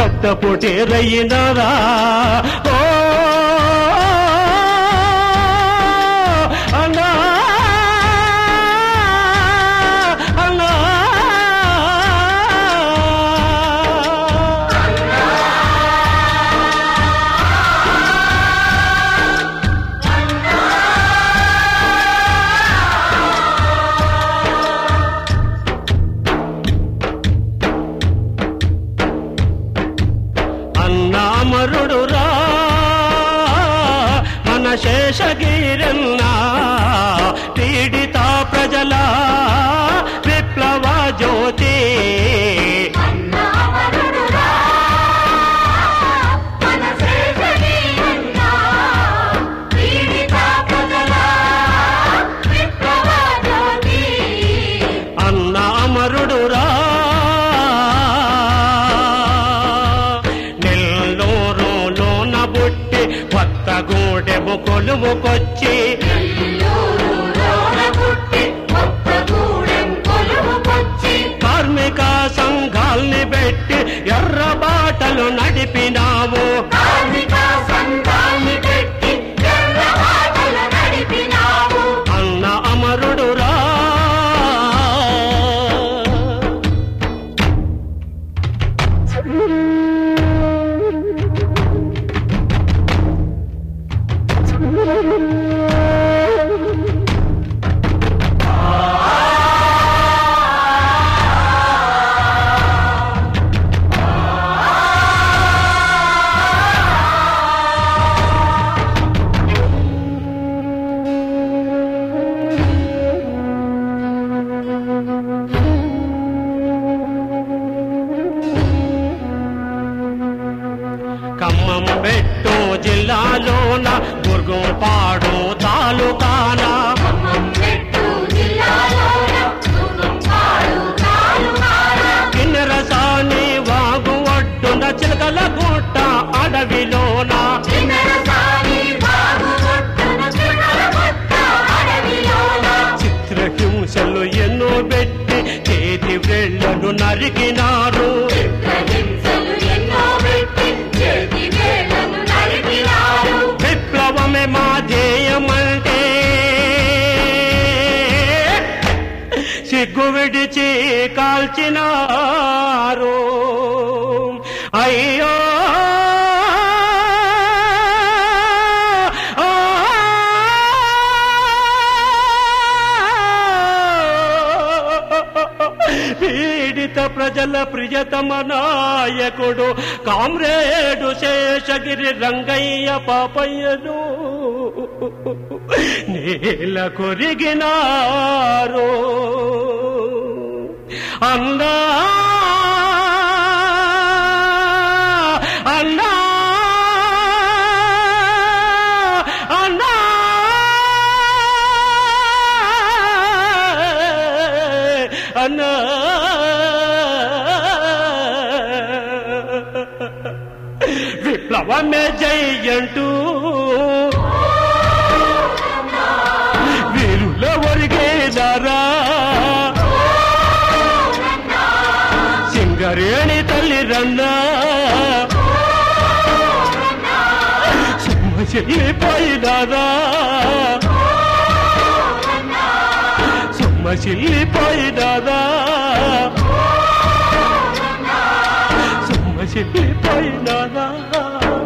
రక్త పొటేరయ్యినారా ఓ అన్నా అన్నా అన్నామరుడు రా మన శేషగిరన్నా పీడిత ప్రజల విప్లవ జ్యోతి అన్నామరుడురా, మన శేషగిరన్నా, పీడిత ప్రజల విప్లవ జ్యోతి. అన్నామరుడు రా నెల్లూరులోన బుట్టి కొత్తగూడెము కొలువుకొచ్చి నెల్లూరులోన పుట్టి కొత్తగూడెం కొలువుకొచ్చి, కార్మిక సంఘాల్ని పెట్టి ఎర్ర బాటలు నడిపినావు కార్మిక సంఘాన్ని పెట్టి ఎర్రబాటలు నడిపినావు. అన్న అమరుడు రా ఖమ్మం పెట్టు జిల్లాలోన గుర్గుంపాడు తాలూకాన ఖమ్మంమెట్టు జిల్లాలోన దుర్గంపాడు తాలూకాన కిన్నెరసాని వాగు ఒడ్డున చిలకల గుట్ట అడవిలోన చిన్నరసాని బాగు ఒడ్డున చిలకలగుట్ట అడవిలోన చిత్రహింసలు ఎన్నో పెట్టి చేతి వేళ్లను నరికినారు చిత్రహింసలు ఎన్నో పెట్టి చేతి వేళ్లను నరికినారు. విప్లవమే మా ధ్యేయమంటే సిగ్గు విడిచి కాల్చినారు అయ్యో ఆ! పీడిత ప్రజల ప్రియతమ నాయకుడు కామ్రేడు శేషగిరి రంగయ్య పాపయ్యను నేల కొరిగినారు అన్నా అన్నా అన్నా అన్నా విప్లవమే జయంటూ వీరుల ఒరిగేదారా సింగరేణి తల్లి రన్నా సుమ్మ చెల్లిపోయినారా సుమ్మ చెల్లిపోయినారా సుమ్మ చెల్లిపోయినారా